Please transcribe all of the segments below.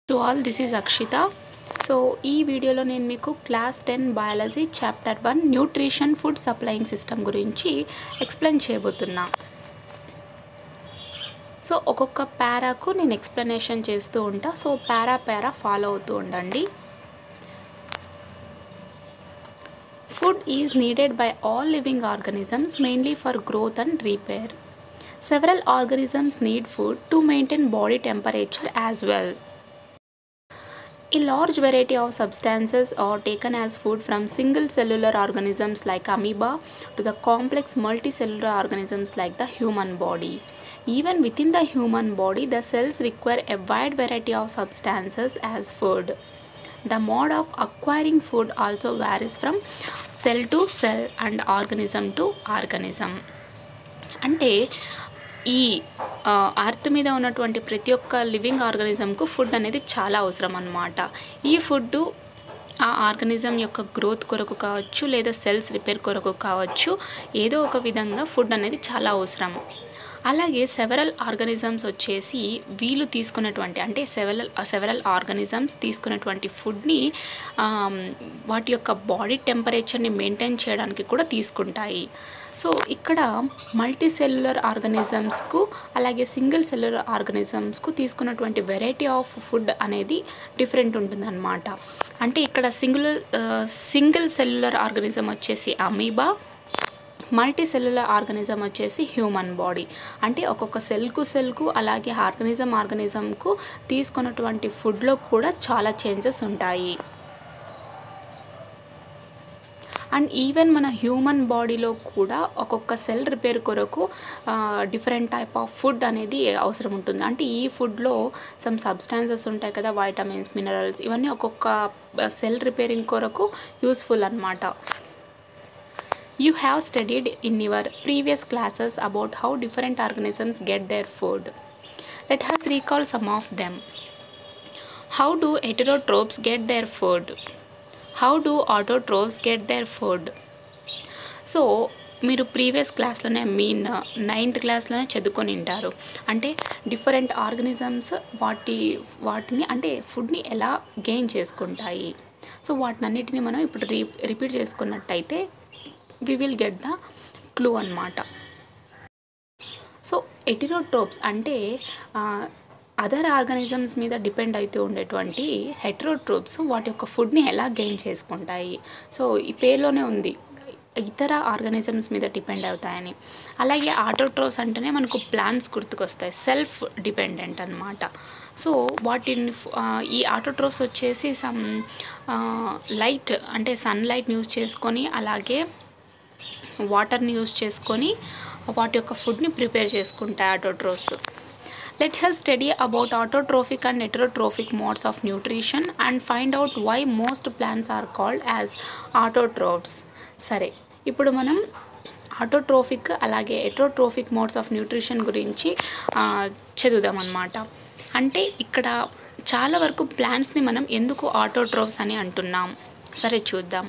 To all this is Akshita so ఈ వీడియోలో నేను మీకు class ten biology chapter one nutrition food supplying system గురించి ఎక్స్ప్లెయిన్ చేయబోతున్నా సో ఒక్కొక్క పారాకు నేను ఎక్స్ప్లెనేషన్ చేస్తూ ఉంటా సో పారా పారా ఫాలో అవుతూ ఉండండి food is needed by all living organisms mainly for growth and repair Several organisms need food to maintain body temperature as well. A large variety of substances are taken as food from single cellular organisms like amoeba to the complex multicellular organisms like the human body. Even within the human body, the cells require a wide variety of substances as food. The mode of acquiring food also varies from cell to cell and organism to organism. అంటే ఈ earth మీద ఉన్నటువంటి ప్రతి ఒక్క living ఆర్గానిజంకు food అనేది చాలా అవసరం అన్నమాట ఈ ఫుడ్ ఆ ఆర్గానిజం యొక్క గ్రోత్ కొరకు కావచ్చు లేదా సెల్స్ రిపేర్ కొరకు కావచ్చు ఏదో ఒక విధంగా ఫుడ్ అనేది చాలా అవసరం అలాగే సెవరల్ ఆర్గానిజమ్స్ వచ్చేసి వీళ్ళు తీసుకున్నటువంటి అంటే సెవరల్ సెవరల్ ఆర్గానిజమ్స్ తీసుకున్నటువంటి ఫుడ్ని వాటి యొక్క బాడీ టెంపరేచర్ని మెయింటైన్ చేయడానికి కూడా తీసుకుంటాయి సో ఇక్కడ మల్టీ సెల్యులర్ ఆర్గానిజమ్స్కు అలాగే సింగిల్ సెల్యులర్ ఆర్గానిజమ్స్కు తీసుకున్నటువంటి వెరైటీ ఆఫ్ ఫుడ్ అనేది డిఫరెంట్ ఉంటుందన్నమాట అంటే ఇక్కడ సింగిల్ సింగిల్ సెల్యులర్ ఆర్గానిజం వచ్చేసి అమీబా మల్టీ సెల్యులర్ ఆర్గానిజం వచ్చేసి హ్యూమన్ బాడీ అంటే ఒక్కొక్క సెల్కు సెల్కు అలాగే ఆర్గానిజం ఆర్గానిజంకు తీసుకున్నటువంటి ఫుడ్లో కూడా చాలా చేంజెస్ ఉంటాయి అండ్ ఈవెన్ మన హ్యూమన్ బాడీలో కూడా ఒక్కొక్క సెల్ రిపేర్ కొరకు డిఫరెంట్ టైప్ ఆఫ్ ఫుడ్ అనేది అవసరం ఉంటుంది అంటే ఈ ఫుడ్లో సమ్ సబ్స్టాన్సెస్ ఉంటాయి కదా వైటమిన్స్ మినరల్స్ ఇవన్నీ ఒక్కొక్క సెల్ రిపేరింగ్ కొరకు యూస్ఫుల్ అనమాట you have studied in your previous classes about how different organisms get their food let us recall some of them how do heterotrophs get their food how do autotrophs get their food so మీరు previous క్లాస్లోనే mean ninth క్లాస్లోనే చదువుకొని ఉంటారు అంటే different organisms వాటి వాటిని అంటే ఫుడ్ని ఎలా గెయిన్ చేసుకుంటాయి సో వాటిని అన్నిటిని మనం ఇప్పుడు రీ రిపీట్ చేసుకున్నట్టయితే we will get the clue అనమాట సో ఎటిరోట్రోప్స్ అంటే అదర్ ఆర్గానిజమ్స్ మీద డిపెండ్ అవుతూ ఉండేటువంటి హెట్రోట్రోప్స్ వాటి యొక్క ఫుడ్ని ఎలా గెయిన్ చేసుకుంటాయి సో ఈ పేరులోనే ఉంది ఇతర ఆర్గానిజమ్స్ మీద డిపెండ్ అవుతాయని అలాగే ఆటోట్రోప్స్ అంటేనే మనకు ప్లాంట్స్ గుర్తుకొస్తాయి సెల్ఫ్ డిపెండెంట్ అనమాట సో వాటిని ఈ ఆటోట్రోప్స్ వచ్చేసి సమ్ లైట్ అంటే సన్లైట్ని యూజ్ చేసుకొని అలాగే వాటర్ని యూజ్ చేసుకొని వాటి యొక్క ఫుడ్ని ప్రిపేర్ చేసుకుంటాయి autotrophs Let us study about autotrophic and heterotrophic modes of nutrition and find out why most plants are called as autotrophs. సరే ఇప్పుడు మనం ఆటోట్రోఫిక్ అలాగే ఎట్రోట్రోఫిక్ మోడ్స్ ఆఫ్ న్యూట్రిషన్ గురించి చదువుదాం అనమాట అంటే ఇక్కడ చాలా వరకు ప్లాంట్స్ని మనం ఎందుకు ఆటోట్రోఫ్స్ అని అంటున్నాం సరే చూద్దాం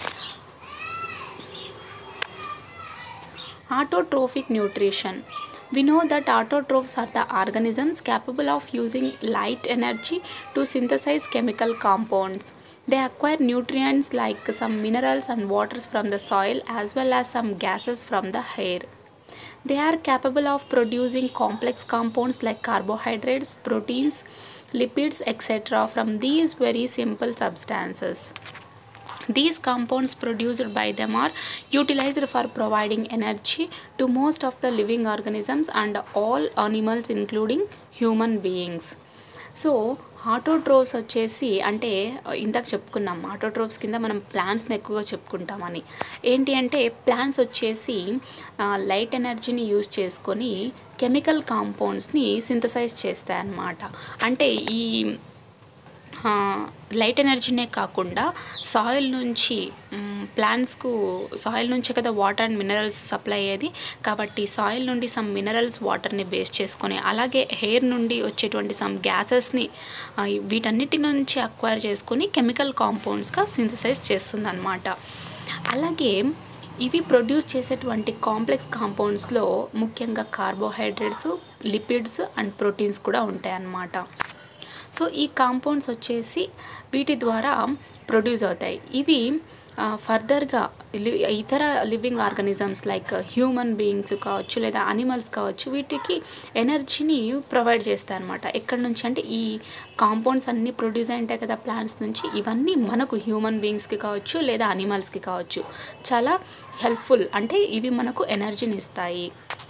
autotrophic nutrition We know that autotrophs are the organisms capable of using light energy to synthesize chemical compounds. They acquire nutrients like some minerals and waters from the soil as well as some gases from the air. They are capable of producing complex compounds like carbohydrates, proteins, lipids, etc. from these very simple substances. These compounds produced by them are utilized for providing energy to most of the living organisms and all animals including human beings. So autotrophs వచ్చేసి అంటే ఇందాక చెప్పుకున్నాం autotrophs కింద మనం ప్లాంట్స్ని ఎక్కువగా చెప్పుకుంటామని ఏంటి అంటే plants వచ్చేసి లైట్ ఎనర్జీని యూజ్ చేసుకొని కెమికల్ కాంపౌండ్స్ని సింథసైజ్ చేస్తాయి అన్నమాట అంటే ఈ లైట్ ఎనర్జీనే కాకుండా సాయిల్ నుంచి ప్లాంట్స్కు సాయిల్ నుంచే కదా వాటర్ అండ్ మినరల్స్ సప్లై అయ్యేది కాబట్టి సాయిల్ నుండి సమ్ మినరల్స్ వాటర్ని బేస్ చేసుకొని అలాగే హెయిర్ నుండి వచ్చేటువంటి సమ్ గ్యాసెస్ని వీటన్నిటి నుంచి అక్వైర్ చేసుకొని కెమికల్ కాంపౌండ్స్గా సింథసైజ్ చేస్తుందన్నమాట అలాగే ఇవి ప్రొడ్యూస్ చేసేటువంటి కాంప్లెక్స్ కాంపౌండ్స్లో ముఖ్యంగా కార్బోహైడ్రేట్స్ లిపిడ్స్ అండ్ ప్రోటీన్స్ కూడా ఉంటాయన్నమాట సో ఈ కాంపౌండ్స్ వచ్చేసి వీటి ద్వారా ప్రొడ్యూస్ అవుతాయి ఇవి ఫర్దర్గా ఇతర living organisms like human beings కావచ్చు లేదా అనిమల్స్ కావచ్చు వీటికి ఎనర్జీని ప్రొవైడ్ చేస్తాయి అనమాట ఎక్కడి నుంచి అంటే ఈ కాంపౌండ్స్ అన్నీ ప్రొడ్యూస్ అయింటాయి కదా ప్లాంట్స్ నుంచి ఇవన్నీ మనకు హ్యూమన్ బీయింగ్స్కి కావచ్చు లేదా అనిమల్స్కి కావచ్చు చాలా హెల్ప్ఫుల్ అంటే ఇవి మనకు ఎనర్జీని ఇస్తాయి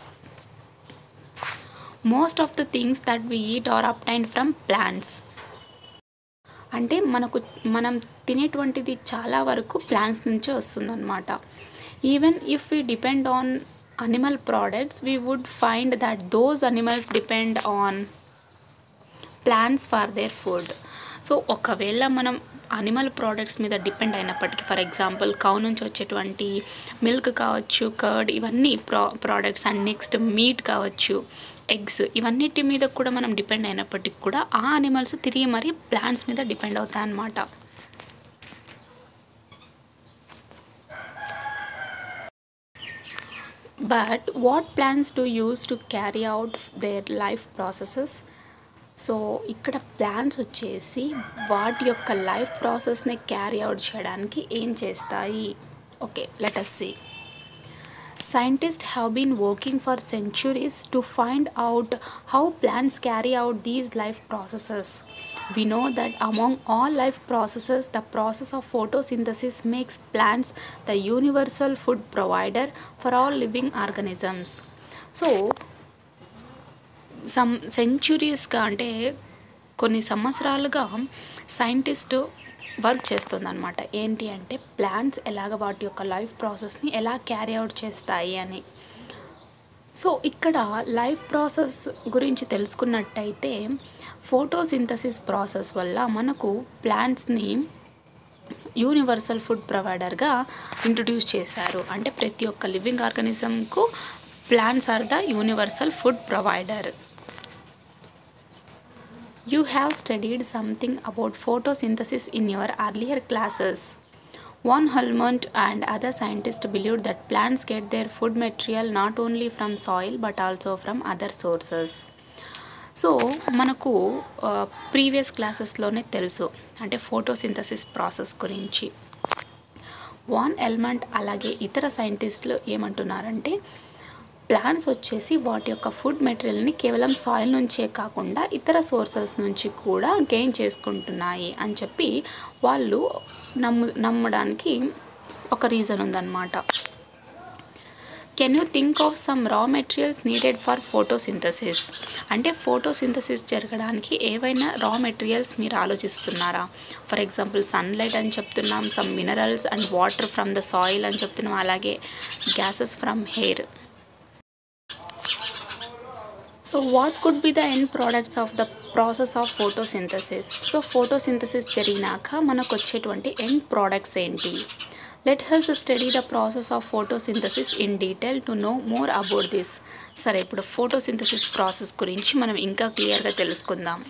most of the things that we eat are obtained from plants అంటే మనకు మనం తినేటువంటిది చాలా వరకు ప్లాంట్స్ నుంచే వస్తుందన్నమాట even if we depend on animal products we would find that those animals depend on plants for their food so ఒకవేళ మనం అనిమల్ ప్రోడక్ట్స్ మీద డిపెండ్ అయినప్పటికీ ఫర్ ఎగ్జాంపుల్ కౌ నుంచి వచ్చేటువంటి మిల్క్ కావచ్చు కర్డ్ ఇవన్నీ pro products and next meat కావచ్చు eggs ఇవన్నిటి మీద కూడా మనం డిపెండ్ అయినప్పటికీ కూడా ఆ అనిమల్స్ తిరిగి మరి ప్లాంట్స్ మీద డిపెండ్ అవుతాయి అన్నమాట but what plants to use to carry out their life processes so ఇక్కడ ప్లాన్స్ వచ్చేసి వాటి యొక్క లైఫ్ ప్రాసెస్ని క్యారీ అవుట్ చేయడానికి ఏం చేస్తాయి okay let us see Scientists have been working for centuries to find out how plants carry out these life processes. We know that among all life processes, the process of photosynthesis makes plants the universal food provider for all living organisms. So, some సెంచురీస్గా అంటే కొన్ని సంవత్సరాలుగా scientist work చేస్తుందన్నమాట ఏంటి అంటే plants ఎలాగ వాటి యొక్క లైఫ్ ప్రాసెస్ని ఎలా క్యారీ అవుట్ చేస్తాయి అని సో ఇక్కడ లైఫ్ ప్రాసెస్ గురించి తెలుసుకున్నట్టయితే ఫోటోసింథసిస్ ప్రాసెస్ వల్ల మనకు ప్లాంట్స్ని యూనివర్సల్ ఫుడ్ ప్రొవైడర్గా ఇంట్రడ్యూస్ చేశారు అంటే ప్రతి ఒక్క లివింగ్ ఆర్గానిజంకు plants are the universal food provider You have studied something about photosynthesis in your earlier classes. Von Helmont and other scientists believed that plants get their food material not only from soil but also from other sources. So మనకు previous క్లాసెస్లోనే తెలుసు అంటే photosynthesis process గురించి van Helmont అలాగే ఇతర సైంటిస్టులు ఏమంటున్నారంటే plants వచ్చేసి వాటి యొక్క ఫుడ్ మెటీరియల్ని కేవలం సాయిల్ నుంచే కాకుండా ఇతర సోర్సెస్ నుంచి కూడా గెయిన్ చేసుకుంటున్నాయి అని చెప్పి వాళ్ళు నమ్ము నమ్మడానికి ఒక రీజన్ ఉందన్నమాట can you think of some raw materials needed for photosynthesis అంటే ఫోటోసింథసిస్ జరగడానికి ఏవైనా రా మెటీరియల్స్ మీరు ఆలోచిస్తున్నారా ఫర్ ఎగ్జాంపుల్ సన్లైట్ అని చెప్తున్నాం some minerals and water from the soil అని చెప్తున్నాం అలాగే gases from air so what could be the end products of the process of photosynthesis so photosynthesis జరిగినాక మనకు వచ్చేటువంటి ఎండ్ ప్రోడక్ట్స్ ఏంటి let us study the process of photosynthesis in detail to know more about this సరే ఇప్పుడు photosynthesis process గురించి మనం ఇంకా క్లియర్గా తెలుసుకుందాం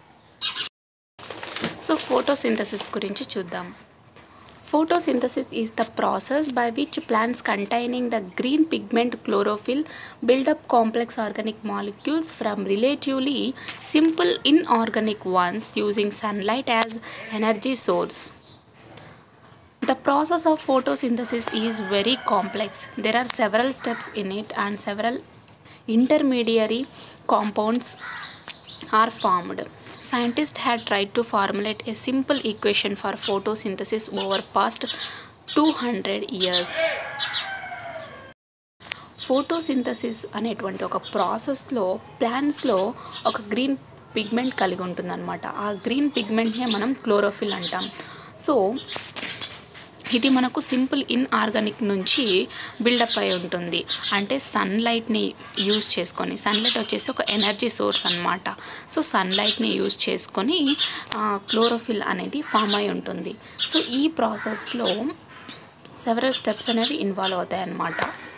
సో ఫోటోసింథసిస్ గురించి చూద్దాం Photosynthesis is the process by which plants containing the green pigment chlorophyll build up complex organic molecules from relatively simple inorganic ones using sunlight as energy source. The process of photosynthesis is very complex. There are several steps in it and several intermediary compounds are formed. Scientists had tried to formulate a simple equation for photosynthesis over past 200 years. Photosynthesis అనేటువంటి ఒక ప్రాసెస్లో ప్లాంట్స్లో ఒక green pigment కలిగి ఉంటుందన్నమాట ఆ green పిగ్మెంట్నే మనం chlorophyll అంటాం so ఇది మనకు సింపుల్ ఇన్ ఆర్గానిక్ నుంచి బిల్డప్ అయి ఉంటుంది అంటే సన్లైట్ని యూజ్ చేసుకొని సన్లైట్ వచ్చేసి ఒక ఎనర్జీ సోర్స్ అనమాట సో సన్లైట్ని యూజ్ చేసుకొని క్లోరోఫిల్ అనేది ఫామ్ అయి ఉంటుంది సో ఈ ప్రాసెస్లో సెవరల్ స్టెప్స్ అనేవి ఇన్వాల్వ్ అవుతాయి అన్నమాట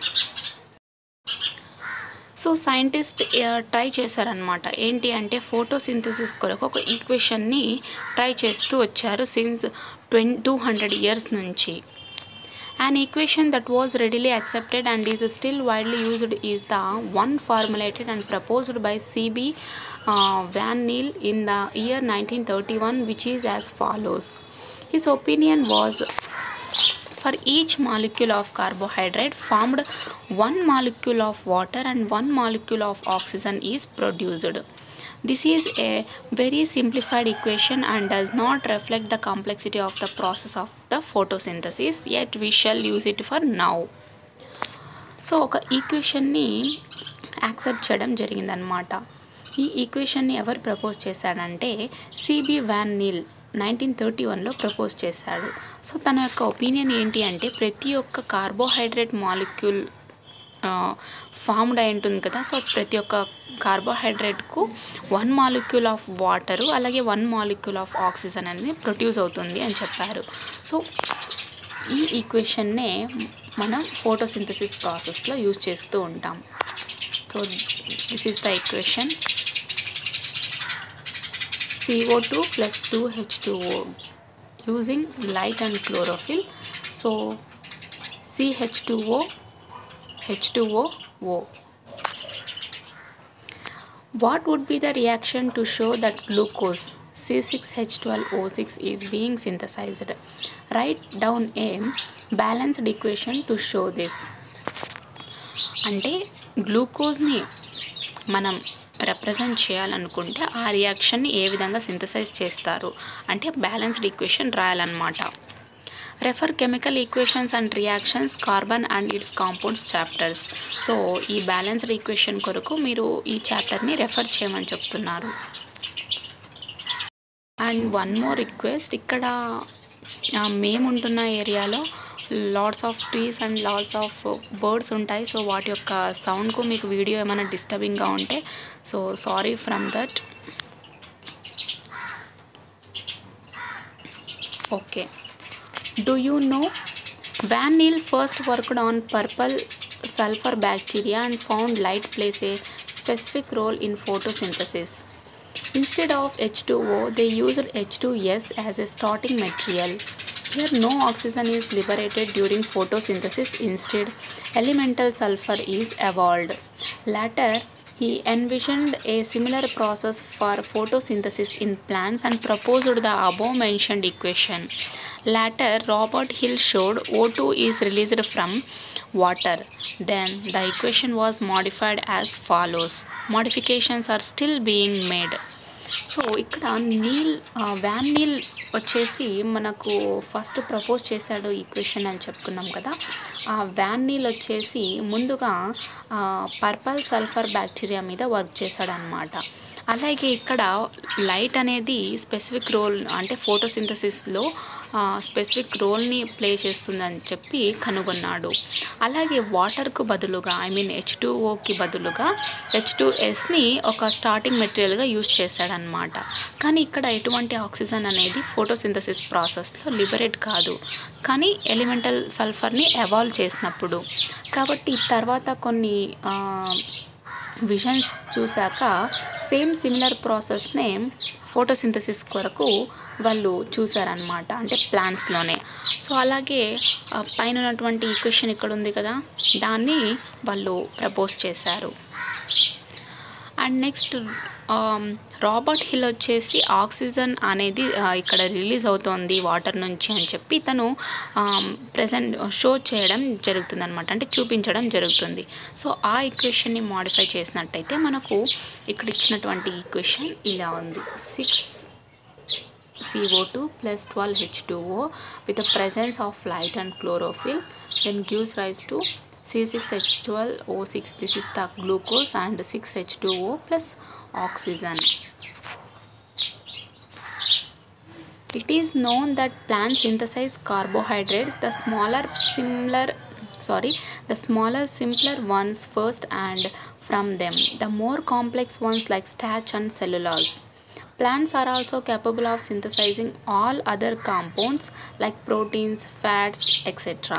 సో సైంటిస్ట్ ట్రై చేశారనమాట ఏంటి అంటే ఫోటోసింథసిస్ కొరకు ఒక ఈక్వేషన్ని ట్రై చేస్తూ వచ్చారు సిన్స్ ట్వం టూ హండ్రెడ్ ఇయర్స్ నుంచి An equation that was readily accepted and is still widely used is the one formulated and proposed by C.B. Van Niel in the year 1931, which is as follows. His opinion was for each molecule of carbohydrate formed one molecule of water and one molecule of oxygen is produced this is a very simplified equation and does not reflect the complexity of the process of the photosynthesis yet we shall use it for now so ఒక ఈక్వేషన్ని accept చేయడం జరిగిందనమాట ఈ ఈక్వేషన్ని ఎవరు propose చేశాడంటే C B van Niel nineteen thirty వన్లో propose చేశాడు సో తన యొక్క ఒపీనియన్ ఏంటి అంటే ప్రతి ఒక్క కార్బోహైడ్రేట్ మాలిక్యూల్ ఫార్మ్డ్ అయి ఉంటుంది కదా సో ప్రతి ఒక్క కార్బోహైడ్రేట్కు వన్ మాలిక్యూల్ ఆఫ్ వాటరు అలాగే వన్ మాలిక్యూల్ ఆఫ్ ఆక్సిజన్ అనేది ప్రొడ్యూస్ అవుతుంది అని చెప్పారు సో ఈ ఈక్వేషన్నే మనం ఫోటోసింథసిస్ ప్రాసెస్లో యూజ్ చేస్తూ ఉంటాం so this is the equation CO2 plus 2H2O using light and chlorophyll. So CH2O, H2O, O. What would be the reaction to show that glucose C6H12O6 is being synthesized? Write down a balanced equation to show this. అంటే గ్లూకోజ్ని మనం represent చేయాలనుకుంటే ఆ రియాక్షన్ని ఏ విధంగా synthesize చేస్తారు అంటే balanced equation రాయాలన్నమాట refer chemical equations and reactions carbon and its compounds chapters so ఈ balanced equation కొరకు మీరు ఈ చాప్టర్ని రెఫర్ చేయమని చెప్తున్నారు అండ్ వన్ మోర్ రిక్వెస్ట్ ఇక్కడ ఆ, మేము ఉంటున్న ఏరియాలో lots of trees and lots of birds ఉంటాయి సో వాటి యొక్క సౌండ్కు మీకు వీడియో ఏమైనా డిస్టర్బింగ్గా ఉంటే so sorry from that okay do you know van Niel first worked on purple sulphur bacteria and found light plays a specific role in photosynthesis Instead of H2O, they used H2S as a starting material. Here, no oxygen is liberated during photosynthesis. Instead, elemental sulfur is evolved. Later, he envisioned a similar process for photosynthesis in plants and proposed the above mentioned equation. Later, Robert Hill showed O2 is released from water. Then the equation was modified as follows. Modifications are still being made. So ఇక్కడ Niel van Niel వచ్చేసి మనకు first propose చేశాడు equation అని చెప్పుకున్నాం కదా ఆ van Niel వచ్చేసి ముందుగా పర్పల్ సల్ఫర్ బ్యాక్టీరియా మీద వర్క్ చేశాడనమాట అలాగే ఇక్కడ లైట్ అనేది స్పెసిఫిక్ రోల్ అంటే ఫోటోసింథసిస్లో స్పెసిఫిక్ రోల్ని ప్లే చేస్తుందని చెప్పి కనుగొన్నాడు అలాగే వాటర్కు బదులుగా ఐ మీన్ హెచ్ టూ ఓకి బదులుగా హెచ్ టూ ఎస్ని ఒక స్టార్టింగ్ మెటీరియల్గా యూజ్ చేశాడనమాట కానీ ఇక్కడ ఎటువంటి ఆక్సిజన్ అనేది ఫోటోసింథసిస్ ప్రాసెస్లో లిబరేట్ కాదు కానీ ఎలిమెంటల్ సల్ఫర్ని ఎవాల్వ్ చేసినప్పుడు కాబట్టి తర్వాత కొన్ని ఆ, విజన్స్ చూశాక సేమ్ సిమిలర్ ప్రాసెస్నే ఫోటోసింథసిస్ కొరకు వాళ్ళు చూసారనమాట అంటే ప్లాంట్స్లోనే సో అలాగే ఆ, పైన ఉన్నటువంటి ఈక్వేషన్ ఇక్కడ ఉంది కదా దాన్ని వాళ్ళు ప్రపోజ్ చేశారు అండ్ నెక్స్ట్ రాబర్ట్ హిల్ వచ్చేసి ఆక్సిజన్ అనేది ఆ, ఇక్కడ రిలీజ్ అవుతోంది వాటర్ నుంచి అని చెప్పి తను ప్రజెంట్ షో చేయడం జరుగుతుంది అనమాట అంటే చూపించడం జరుగుతుంది సో ఆ ఈక్వేషన్ని మాడిఫై చేసినట్టయితే మనకు ఇక్కడ ఇచ్చినటువంటి ఈక్వేషన్ ఇలా ఉంది six CO2 plus 12 H2O with the presence of light and chlorophyll then gives rise to C6H12O6 this is the glucose and 6H2O plus oxygen it is known that plants synthesize carbohydrates the smaller similar sorry the smaller simpler ones first and from them the more complex ones like starch and cellulose Plants are also capable of synthesizing all other compounds like proteins, fats, etc.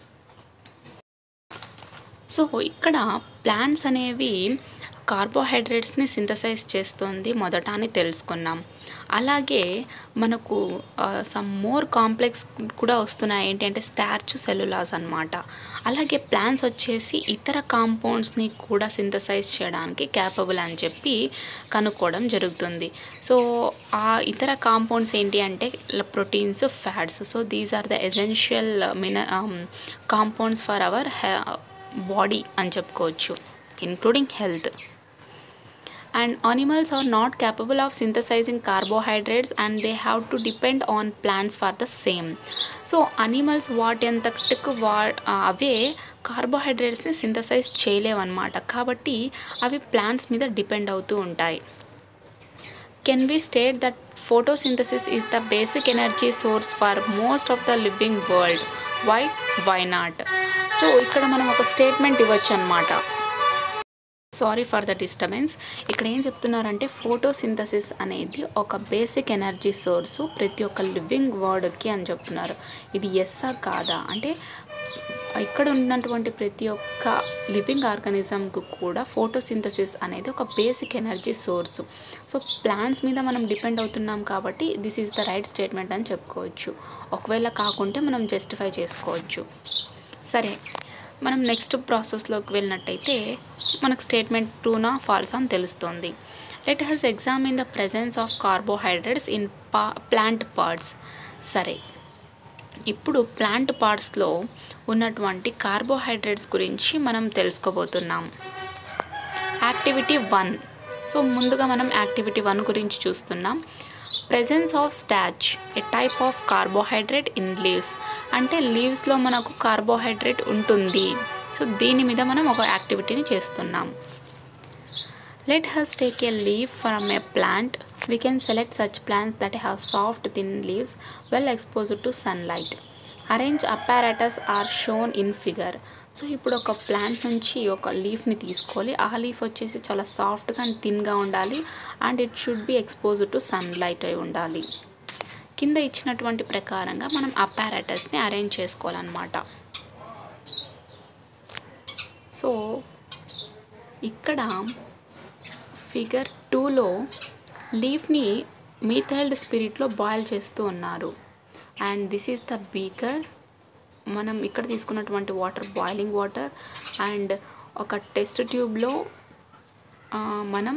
So ఇక్కడ plants అనేవి కార్బోహైడ్రేట్స్ని synthesise చేస్తుంది మొదట అని తెలుసుకున్నాం అలాగే మనకు some more complex కూడా వస్తున్నాయి ఏంటి అంటే స్టార్చ్ సెల్యులాస్ అనమాట అలాగే ప్లాంట్స్ వచ్చేసి ఇతర కాంపౌండ్స్ని కూడా సింథసైజ్ చేయడానికి క్యాపబుల్ అని చెప్పి కనుక్కోవడం జరుగుతుంది సో ఆ ఇతర కాంపౌండ్స్ ఏంటి అంటే proteins fats so these are the essential మిన కాంపౌండ్స్ ఫర్ అవర్ బాడీ అని చెప్పుకోవచ్చు including health and animals are not capable of synthesizing carbohydrates and they have to depend on plants for the same so animals వాటి అంతటికి వా అవే కార్బోహైడ్రేట్స్ని synthesise చేయలేవన్నమాట కాబట్టి అవి plants మీద depend అవుతూ ఉంటాయి can we state that photosynthesis is the basic energy source for most of the living world why why not so ఇక్కడ మనం ఒక స్టేట్మెంట్ ఇవ్వచ్చు అనమాట సారీ ఫర్ ద డిస్టర్బెన్స్ ఇక్కడ ఏం చెప్తున్నారంటే ఫోటోసింథసిస్ అనేది ఒక బేసిక్ ఎనర్జీ సోర్సు ప్రతి ఒక్క లివింగ్ వర్డ్కి అని చెప్తున్నారు ఇది ఎస్సా కాదా అంటే ఇక్కడ ఉన్నటువంటి ప్రతి ఒక్క లివింగ్ ఆర్గానిజంకు కూడా ఫోటోసింథసిస్ అనేది ఒక basic energy source so plants మీద మనం డిపెండ్ అవుతున్నాం కాబట్టి this is the right statement అని చెప్పుకోవచ్చు ఒకవేళ కాకుంటే మనం జస్టిఫై చేసుకోవచ్చు సరే మనం నెక్స్ట్ ప్రాసెస్లోకి వెళ్ళినట్టయితే మనకు స్టేట్మెంట్ ట్రూనా ఫాల్స్ అని తెలుస్తుంది let us examine the presence of carbohydrates in పా ప్లాంట్ పార్ట్స్ సరే ఇప్పుడు ప్లాంట్ పార్ట్స్లో ఉన్నటువంటి కార్బోహైడ్రేట్స్ గురించి మనం తెలుసుకోబోతున్నాం యాక్టివిటీ వన్ సో ముందుగా మనం యాక్టివిటీ వన్ గురించి చూస్తున్నాం presence of starch a type of carbohydrate in leaves అంటే లీవ్స్లో మనకు కార్బోహైడ్రేట్ ఉంటుంది సో దీని మీద మనం ఒక యాక్టివిటీని చేస్తున్నాం let us take a leaf from a plant we can select such plants that have soft thin leaves well exposed to sunlight arrange apparatus are shown in figure so ఇప్పుడు ఒక plant నుంచి ఒక లీఫ్ని తీసుకోవాలి ఆ లీఫ్ వచ్చేసి చాలా సాఫ్ట్గా అండ్ థిన్గా ఉండాలి and it should be expose to sunlight అయి ఉండాలి కింద ఇచ్చినటువంటి ప్రకారంగా మనం అపారాటస్ని అరేంజ్ చేసుకోవాలన్నమాట సో ఇక్కడ ఫిగర్ టూలో లీఫ్ని మీథైల్డ్ స్పిరిట్లో బాయిల్ చేస్తూ ఉన్నారు and this is the beaker మనం ఇక్కడ తీసుకున్నటువంటి వాటర్ బాయిలింగ్ వాటర్ అండ్ ఒక టెస్ట్ ట్యూబ్లో మనం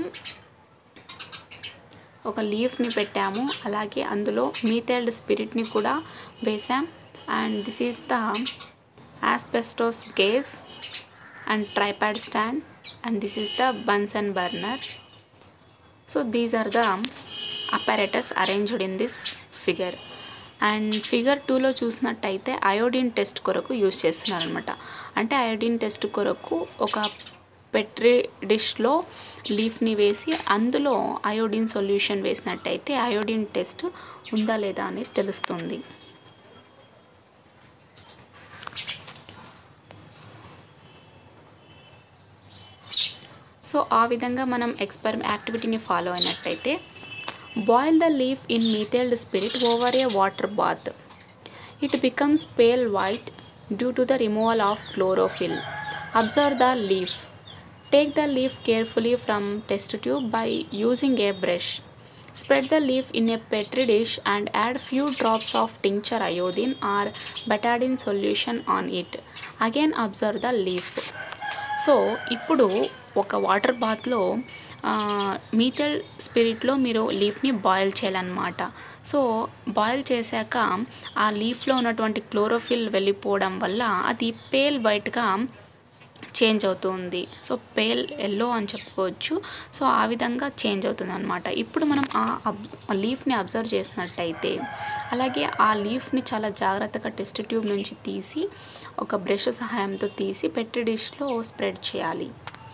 ఒక లీఫ్ని పెట్టాము అలాగే అందులో మీథైల్డ్ స్పిరిట్ని కూడా వేసాం and this is the asbestos gauze and tripod stand and this is the Bunsen burner so these are the apparatus arranged in this figure and figure టూలో చూసినట్టయితే అయోడిన్ టెస్ట్ కొరకు యూజ్ చేస్తున్నారనమాట అంటే అయోడిన్ టెస్ట్ కొరకు ఒక Petri డిష్లో లీఫ్ని వేసి అందులో అయోడిన్ సొల్యూషన్ వేసినట్టయితే అయోడిన్ టెస్ట్ ఉందా లేదా అనేది తెలుస్తుంది సో ఆ విధంగా మనం ఎక్స్పెరి యాక్టివిటీని ఫాలో అయినట్టయితే boil the leaf in methylated spirit over a water bath it becomes pale white due to the removal of chlorophyll observe the leaf take the leaf carefully from test tube by using a brush Spread the leaf in a petri dish and add few drops of tincture iodine or betadine solution on it. Again observe the leaf. So ఇప్పుడు ఒక water బాత్లో methyl స్పిరిట్లో మీరు లీఫ్ని boil చేయాలన్నమాట so boil చేశాక ఆ లీఫ్లో ఉన్నటువంటి క్లోరోఫిల్ వెళ్ళిపోవడం వల్ల అది పేల్ వైట్గా చేంజ్ అవుతుంది సో పేల్ ఎల్లో అని చెప్పుకోవచ్చు సో ఆ విధంగా చేంజ్ అవుతుంది అనమాట ఇప్పుడు మనం ఆ లీఫ్ని అబ్జర్వ్ చేసినట్టయితే అలాగే ఆ లీఫ్ని చాలా జాగ్రత్తగా టెస్ట్ ట్యూబ్ నుంచి తీసి ఒక బ్రష్ సహాయంతో తీసి పెట్రి డిష్లో స్ప్రెడ్ చేయాలి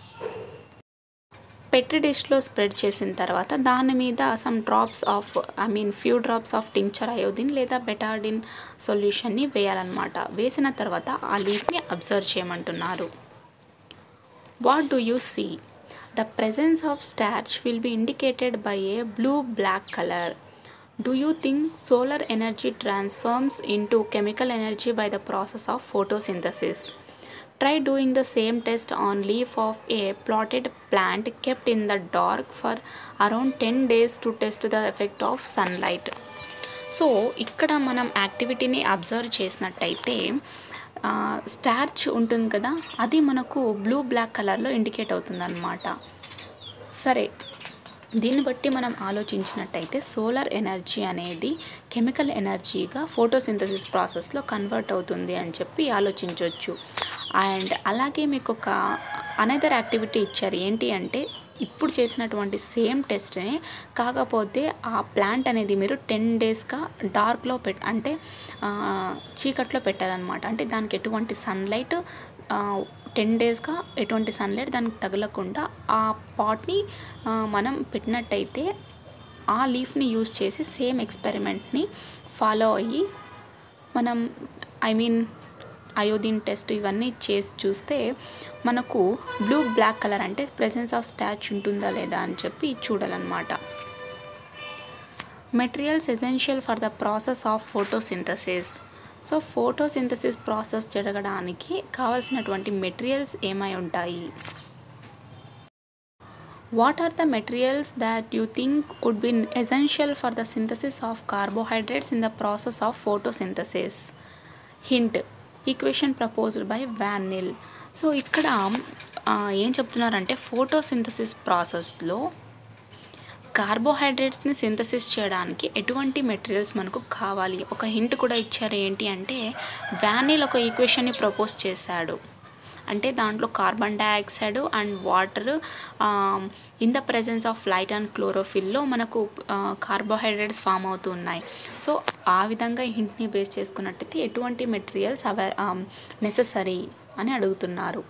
పెట్రి డిష్లో స్ప్రెడ్ చేసిన తర్వాత దాని మీద some drops of I mean few drops of tincture iodine లేదా బెటాడిన్ సొల్యూషన్ని వేయాలన్నమాట వేసిన తర్వాత ఆ లీఫ్ని అబ్జర్వ్ చేయమంటున్నారు What do you see? The presence of starch will be indicated by a blue black color. Do you think solar energy transforms into chemical energy by the process of photosynthesis? Try doing the same test on leaf of a potted plant kept in the dark for around ten days to test the effect of sunlight so ఇక్కడ మనం యాక్టివిటీని observe చేసినట్టయితే starch ఉంటుంది కదా అది మనకు blue black కలర్లో indicate అవుతుంది అనమాట సరే దీన్ని బట్టి మనం ఆలోచించినట్టయితే సోలార్ ఎనర్జీ అనేది కెమికల్ ఎనర్జీగా ఫోటోసింథసిస్ ప్రాసెస్లో కన్వర్ట్ అవుతుంది అని చెప్పి ఆలోచించవచ్చు అండ్ అలాగే మీకు ఒక అనదర్ యాక్టివిటీ ఇచ్చారు ఏంటి అంటే ఇప్పుడు చేసినటువంటి సేమ్ టెస్ట్ని కాకపోతే ఆ ప్లాంట్ అనేది మీరు టెన్ డేస్గా డార్క్లో పెట్ అంటే ఆ, చీకట్లో పెట్టాలన్నమాట అంటే దానికి ఎటువంటి సన్లైట్ టెన్ డేస్గా ఎటువంటి సన్లైట్ దానికి తగలకుండా ఆ పాట్ని మనం పెట్టినట్టయితే ఆ లీఫ్ని యూజ్ చేసి సేమ్ ఎక్స్పెరిమెంట్ని ఫాలో అయ్యి మనం ఐ మీన్ అయోడిన్ టెస్ట్ ఇవన్నీ చేసి చూస్తే మనకు బ్లూ బ్లాక్ కలర్ అంటే ప్రెసెన్స్ ఆఫ్ స్టాచ్ ఉంటుందా లేదా అని చెప్పి చూడాలన్నమాట materials essential for the process of photosynthesis so photosynthesis process జరగడానికి కావలసినటువంటి మెటీరియల్స్ ఏమై ఉంటాయి what are the materials that you think would be essential for the synthesis of carbohydrates in the process of photosynthesis hint equation proposed by van Niel so ఇక్కడ ఆ, ఏం చెప్తున్నారంటే photosynthesis ప్రాసెస్లో కార్బోహైడ్రేట్స్ని synthesis చేయడానికి ఎటువంటి మెటీరియల్స్ మనకు కావాలి ఒక హింట్ కూడా ఇచ్చారు ఏంటి అంటే వ్యానిల్ ఒక ఈక్వేషన్ని ప్రపోజ్ చేశాడు అంటే దాంట్లో carbon dioxide and water in the presence of light and క్లోరోఫిల్లో మనకు కార్బోహైడ్రేట్స్ ఫామ్ అవుతున్నాయి సో ఆ విధంగా ఈ హింట్ని బేస్ చేసుకున్నట్టయితే ఎటువంటి మెటీరియల్స్ అవై నెససరీ అని అడుగుతున్నారు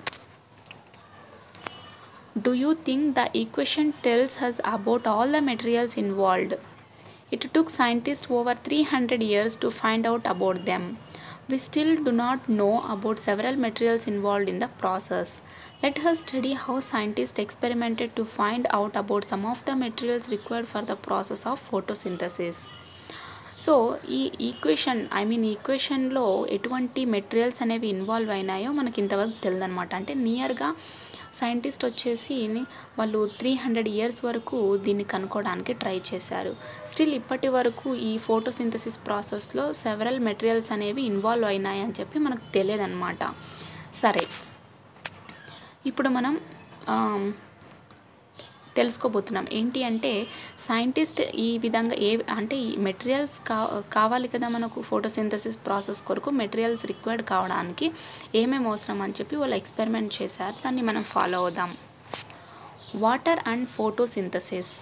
Do you think the equation tells us about all the materials involved? It took scientists over 300 years to find out about them. We still do not know about several materials involved in the process. Let us study how scientists experimented to find out about some of the materials required for the process of photosynthesis. So ఈ equation I mean ఈక్వేషన్లో ఎటువంటి materials అనేవి involve అయినాయో మనకి ఇంతవరకు తెలియదనమాట అంటే నియర్గా scientist వచ్చేసి వాళ్ళు three hundred years వరకు దీన్ని కనుక్కోవడానికి ట్రై చేశారు స్టిల్ ఇప్పటి వరకు ఈ ఫోటోసింథసిస్ ప్రాసెస్లో సెవరల్ మెటీరియల్స్ అనేవి ఇన్వాల్వ్ అయినాయి అని చెప్పి మనకు తెలియదన్నమాట సరే ఇప్పుడు మనం ఆమ్, తెలుసుకోబోతున్నాం ఏంటి అంటే సైంటిస్ట్ ఈ విధంగా ఏ అంటే ఈ మెటీరియల్స్ కా కావాలి కదా మనకు ఫోటోసింథసిస్ ప్రాసెస్ కొరకు మెటీరియల్స్ రిక్వైర్డ్ కావడానికి ఏమేమి అవసరం అని చెప్పి వాళ్ళు ఎక్స్పెరిమెంట్ చేశారు దాన్ని మనం ఫాలో అవుదాం water and photosynthesis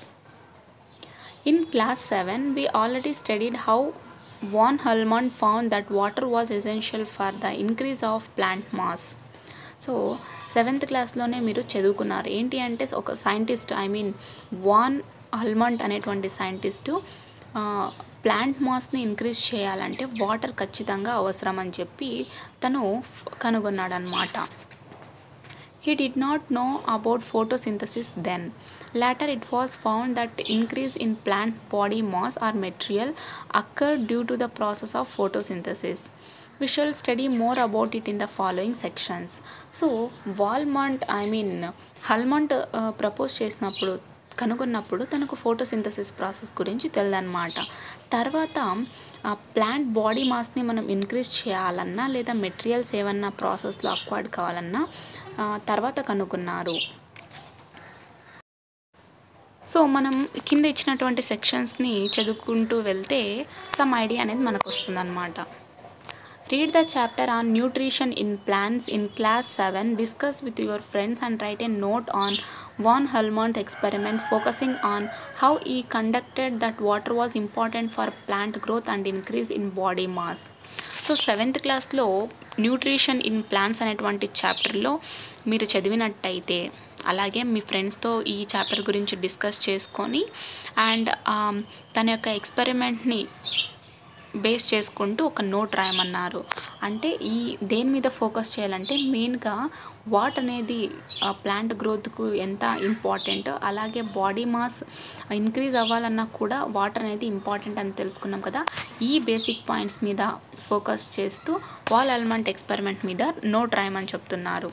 In class 7, we already studied how von Helmont found that water was essential for the increase of plant mass. So seventh క్లాస్లోనే మీరు చదువుకున్నారు ఏంటి అంటే ఒక scientist I mean van Helmont అనేటువంటి సైంటిస్టు ప్లాంట్ మాస్ని increase చేయాలంటే water ఖచ్చితంగా అవసరం అని చెప్పి తను కనుగొన్నాడు అనమాట He did not know about photosynthesis then. Later, it was found that increase in plant body mass or material occurred due to the process of photosynthesis. We shall study more about it in the following sections. So, Walmont, I mean, Helmont propose చేసినప్పుడు కనుగొన్నప్పుడు తనకు photosynthesis process గురించి తెలియదన్నమాట తర్వాత ఆ plant body మాస్ని మనం increase చేయాలన్నా లేదా materials ఏమన్నా ప్రాసెస్లో అక్వైర్డ్ కావాలన్నా ఆ, తర్వాత కనుక్కున్నారు సో మనం కింద ఇచ్చినటువంటి సెక్షన్స్ని చదువుకుంటూ వెళ్తే సమ్ ఐడియా అనేది మనకు వస్తుందన్నమాట Read the chapter on nutrition in plants in class 7. Discuss with your friends and write a note on von Helmont experiment focusing on how he conducted that water was important for plant growth and increase in body mass. So seventh క్లాస్లో nutrition in plants అనేటువంటి చాప్టర్లో మీరు చదివినట్టయితే అలాగే మీ ఫ్రెండ్స్తో ఈ chapter గురించి discuss చేసుకొని and తన యొక్క ఎక్స్పెరిమెంట్ని బేస్ చేసుకుంటూ ఒక నోట్ రాయమన్నారు అంటే ఈ దేని మీద ఫోకస్ చేయాలంటే మెయిన్గా వాట్ అనేది ప్లాంట్ గ్రోత్కు ఎంత ఇంపార్టెంట్ అలాగే బాడీ మాస్ ఇంక్రీజ్ అవ్వాలన్నా కూడా వాటర్ అనేది ఇంపార్టెంట్ అని తెలుసుకున్నాం కదా ఈ బేసిక్ పాయింట్స్ మీద ఫోకస్ చేస్తూ వాల్ ఎలిమెంట్ ఎక్స్పెరిమెంట్ మీద నోట్ రాయమని చెప్తున్నారు